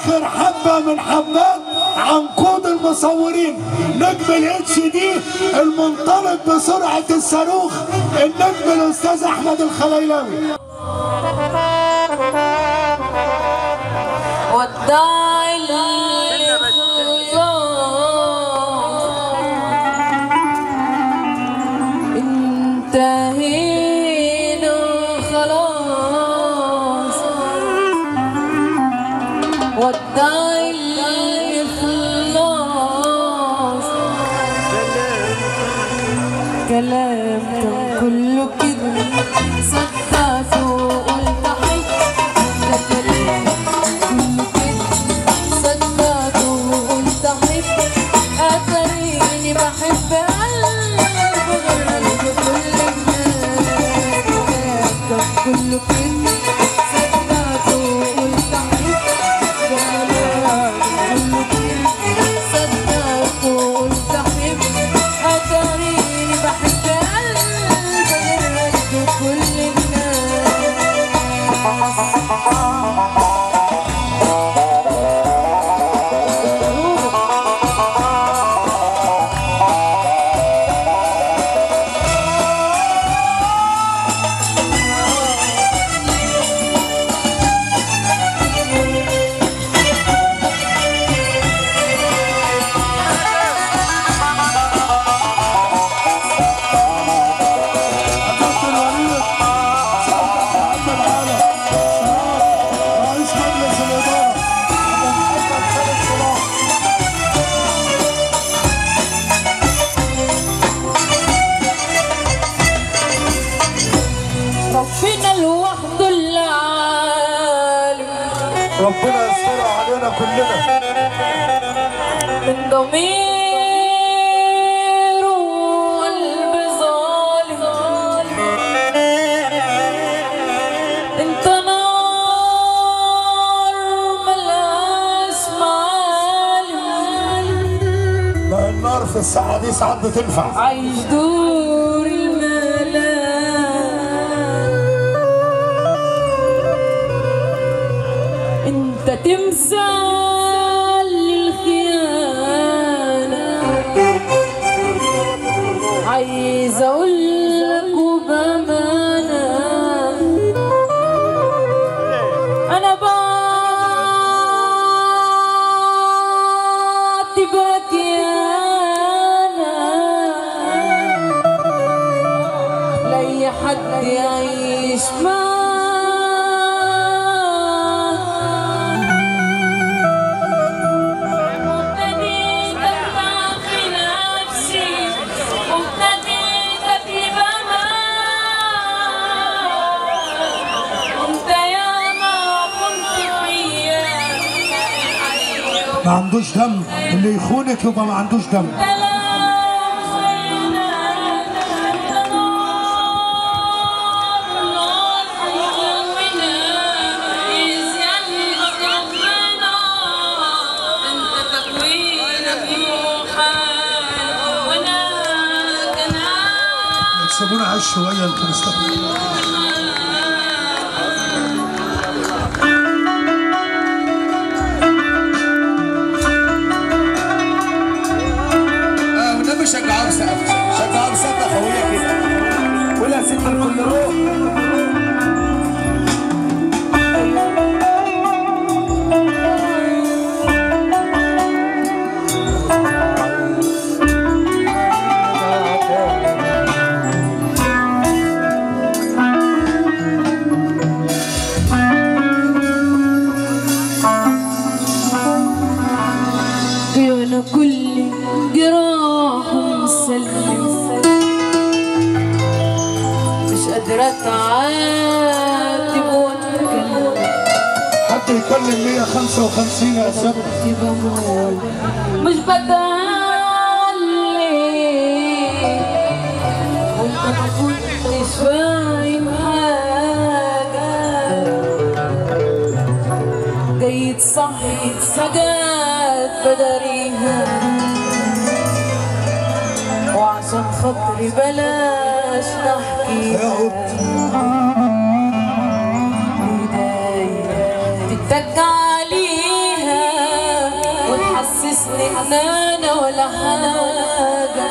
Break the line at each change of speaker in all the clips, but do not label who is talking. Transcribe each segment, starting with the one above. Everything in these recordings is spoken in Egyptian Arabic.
اخر حبه من حبات عنقود المصورين نجم الاتش دي المنطلق بسرعه الصاروخ النجم الاستاذ احمد الخليلاوي
وداع الخيار انتهينا خلاص وداع الإخلاص كلام كان كله كده صدقته وقلت حي ده كلام كله كده صدقته وقلت حب اتريني بحب قلب غير كل الناس كلام كان كله كده صدقته وقلت حب كلام كله كده صدقته وقلت حب اتريني بحب قلب غير كل الناس
كابتن وليد صدق محمد علي رئيس مجلس الاداره ابو محمد خالد صلاح
ربنا لوحده العالم
ربنا يسترها علينا كلنا
من ضمير وقلب ظالم انت نار ملهاش معالم
ما النار في الساعه دي ساعات بتنفع
عايش دور الملام انت تمثال للخيانة عايز اقول لك وبامانة انا بعاتبك يا انا لاي حد يعيش معاك وابتديت اتبع في نفسي وابتديت اكتب امال انت يا ما كنت فيا
ما عندوش دم اللي يخونك يبقى ما عندوش دم سيبونا عايش شويه يمكن استغفر
اه والنبي شجعوه بسقف شجعوه بسقف قويه كده قولها ست الكل روح
انا كل جراح مسلم مش قادرة اتعاتب واتكلم
حد يكلم 155 يا سبب
بموت مش بتعلم وانت ما كنتش فاهم حاجة جاي تصحي سجاد بدريها وعشان خاطري بلاش نحكيها ايديا تتك عليها حسننا ولا حاجة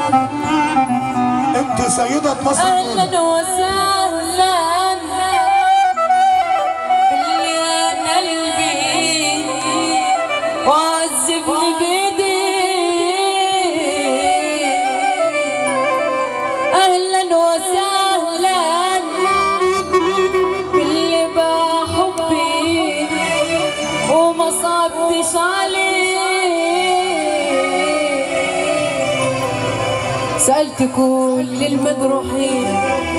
انت سيدة مصر
أهلا وسهلا باللي أنا قلبي وعذبني بإيدي أهلا وسهلا باللي باع حبي وما صعبتش عليه سألت كل المجروحين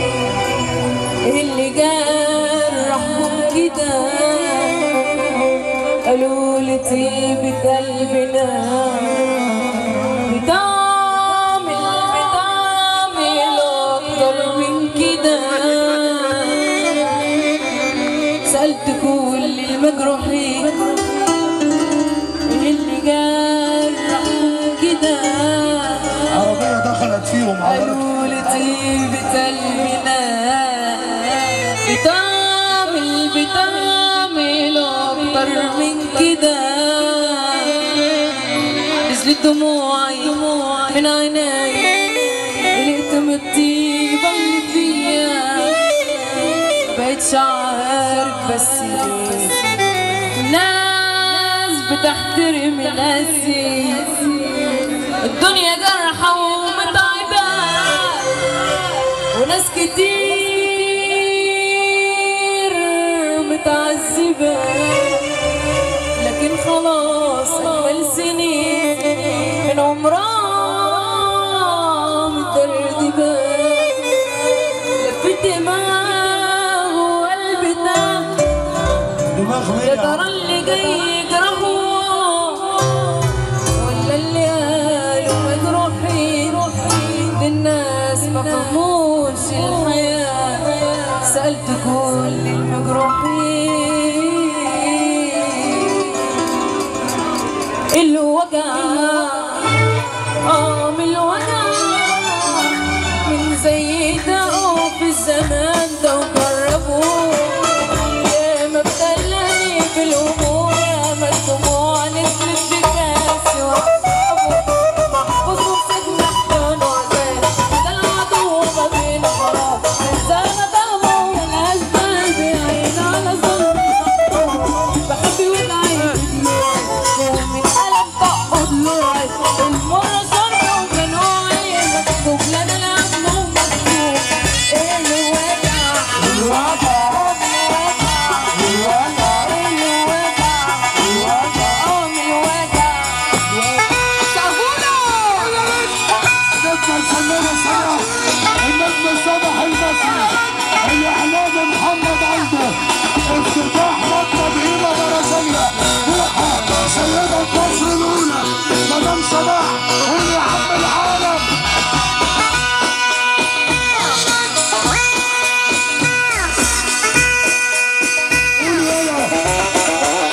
اللي جرحهم كده قالوا لي طيبة قلبنا بتعمل بتعمل أكتر من كده سألت كل المجروحين اللي جرحهم كده
عربية دخلت فيهم عملت
قالوا لي طيبة قلبنا بتعمل بتعمل أكتر من كده نزلت دموعي من عيني لقيت من الطيبة اللي فيا بقيتش عارف بس ليه ناس بتحترم ناسي الدنيا جرحة ومتعبة وناس كتير متعذبة لكن خلاص أجمل سنين من عمرها متدردبة لفت دماغ وقلبي تحت
دماغ
يا
مين
ترى اللي جاي يجرحه ولا اللي قالوا مجروحين دي الناس ما فهموش الحياة سألت كل المجروحين الوجع اه من الوجع من زي ده في الزمان ده وجربوه يا ما ابتلاني بالهموم يا ما الدموع نزلت في كاسي وحبه محفوظ وسجن احضان وعذاب ده العدو ما بين غرام زي ما بهمه ملهاش قلبي عين على ظلم بحب وجعي بدموعي من ألم طق ضلوعي المرة شرب وجنوعي مكتوب لنا العزم ومكتوب ايه الوجع
الوجع نجم الفنانة سنة النجم صباح المصري الإعلام محمد عزة افتتاح مكتب هيبة برزية روحة سيدة مصر الأولى مدام صباح قول يا عم العالم قول يلا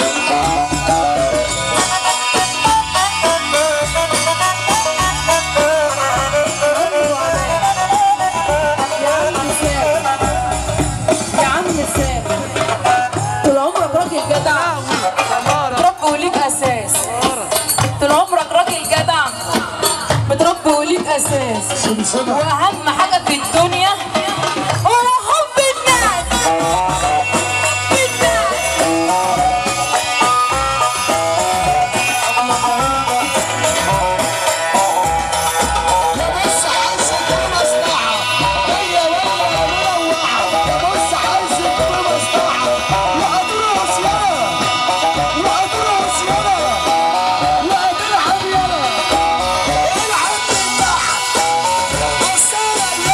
يا عم سامر طول عمرك راجل جدع متربي وليك اساس طول عمرك راجل جدع متربي وليك اساس
سلسلة
واهم حاجه في الدنيا هو حب الناس الناس
بص عايز مصلحة هي ولا مروعة بص عايز مصلحة وأدرس يلا وأدرس يلا وأدرعب يلا العب بالبحر الصورة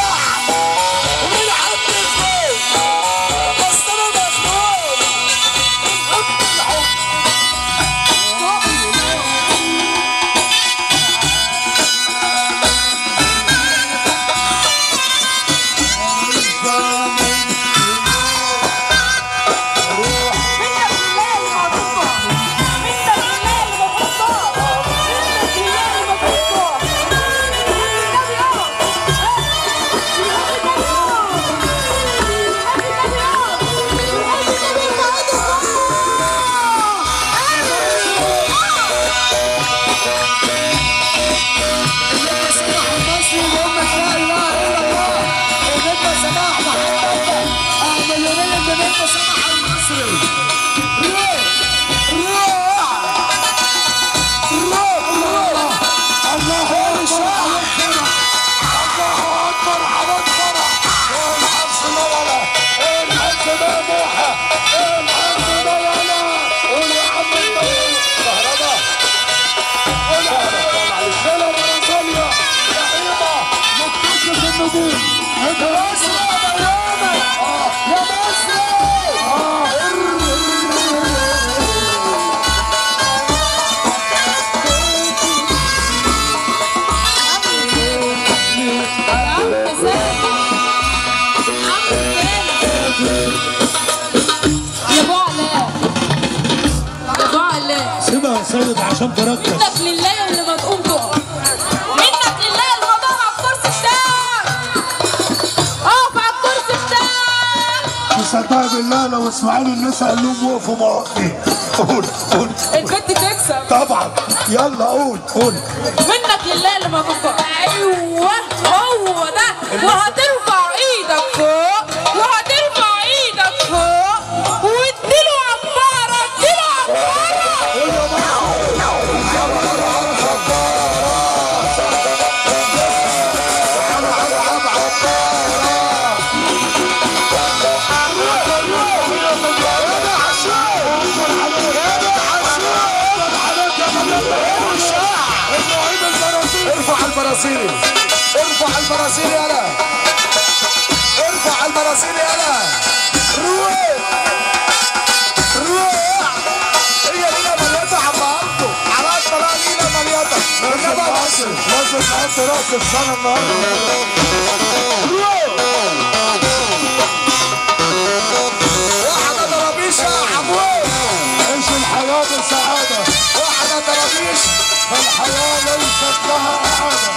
مين؟ انت مصر يا مولانا يا مصر
عم سامي عم سامي يا ابو علاء يا ابو علاء
سيبها يا سيد عشان تركز
منك لله اللي ما تقوم تقف منك لله اللي ما تقف على الكرسي بتاعك اقف على الكرسي بتاعك
تصدق بالله لو اسماعيل الناس قال لهم وقفوا مواقفي قول قول
البنت تكسب
طبعا يلا قول قول
منك لله اللي ما تقف ايوه هو ده وهترفع ايدك فوق وهترفع ايدك فوق واديله عباره اديله عباره
ارفع البرازيلي ارفع البرازيلي يلا ارفع البرازيلي يلا روح روح هي لينا مليطة عم عبده على الطلاق لينا مليطة انما مصر
لازم نحط راس السنه النهارده
واحدة طرابيش يا عمود
عيش الحياه بسعاده
واحدة طرابيش
فالحياه ليست لها اعاده